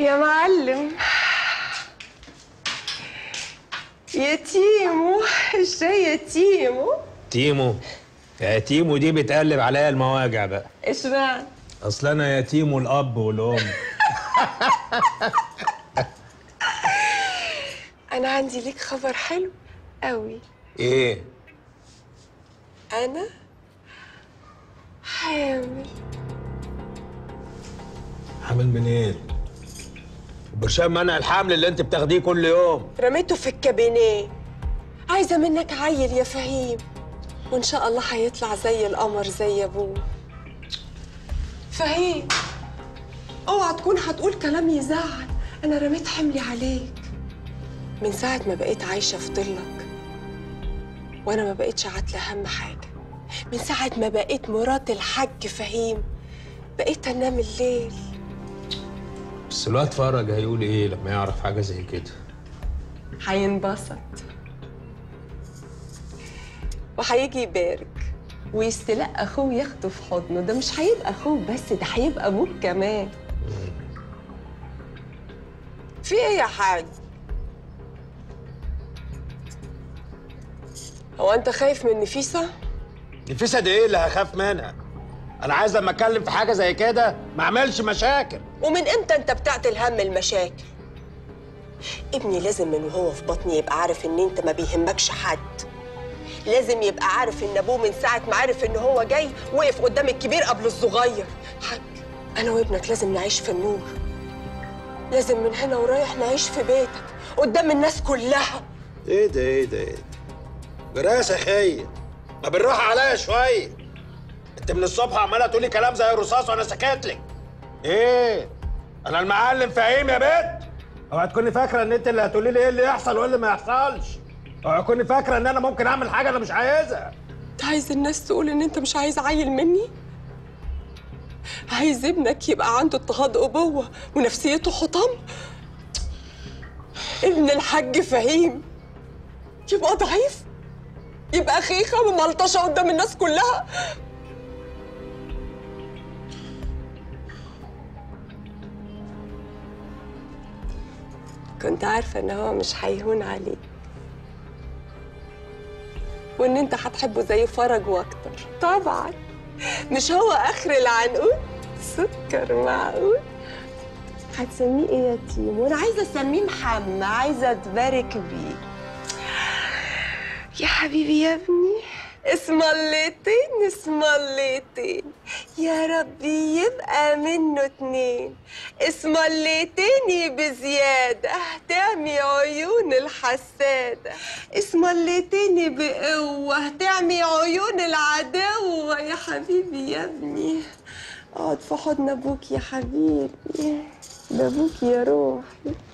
يا معلم يا تيمو الشاي يا تيمو تيمو يا تيمو دي بتقلب عليا المواجع بقى اشمعنى اصل انا يتيم الاب والام انا عندي ليك خبر حلو قوي ايه انا حامل حامل منين برشام منع الحمل اللي انت بتاخديه كل يوم رميته في الكابينيه عايزه منك عيل يا فهيم وان شاء الله هيطلع زي القمر زي ابوه فهيم اوعى تكون هتقول كلام يزعل انا رميت حملي عليك من ساعه ما بقيت عايشه في ضلك وانا ما بقيتش عاتله هم حاجه من ساعه ما بقيت مرات الحاج فهيم بقيت انام الليل بس الواد فرج هيقول ايه لما يعرف حاجه زي كده هينبسط وهيجي يبارك ويستلق اخوه وياخده في حضنه ده مش هيبقى اخوه بس ده هيبقى ابوك كمان في ايه يا حاج هو انت خايف من نفيسه نفيسه دي ايه اللي هخاف منها انا عايز لما اتكلم في حاجه زي كده ما اعملش مشاكل ومن امتى انت بتعطي الهم المشاكل ابني لازم من وهو في بطني يبقى عارف ان انت ما بيهمكش حد لازم يبقى عارف ان ابوه من ساعه ما عرف ان هو جاي وقف قدام الكبير قبل الصغير حاج انا وابنك لازم نعيش في النور لازم من هنا ورايح نعيش في بيتك قدام الناس كلها ايه ده ايه ده ايه ده جراس يا خي ما بالراحه عليا شويه انت من الصبح عماله تقولي كلام زي الرصاص وانا ساكت لك ايه انا المعلم فهيم يا بنت اوعى تكوني فاكره ان انت اللي هتقولي لي ايه اللي يحصل وايه اللي ما يحصلش اوعى تكوني فاكره ان انا ممكن اعمل حاجه انا مش عايزها انت عايز الناس تقول ان انت مش عايز عيل مني عايز ابنك يبقى عنده اضطهاد ابوه ونفسيته حطام ابن الحاج فهيم يبقى ضعيف يبقى خيخه وملطشه قدام الناس كلها كنت عارفه ان هو مش هيهون عليك وان انت هتحبه زي فرج واكتر طبعا مش هو اخر العنقود سكر معقول هتسميه ايه يا تيم وانا عايزه اسميه محمد عايزه اتبارك بيه يا حبيبي يا ابني اسم الليتين اسم الليتين يا ربي يبقى منه اتنين اسم الليتين بزيادة تعمي عيون الحسادة اسم الليتين بقوة تعمي عيون العداوة يا حبيبي يا ابني اقعد في حضن ابوك يا حبيبي ده ابوك يا روحي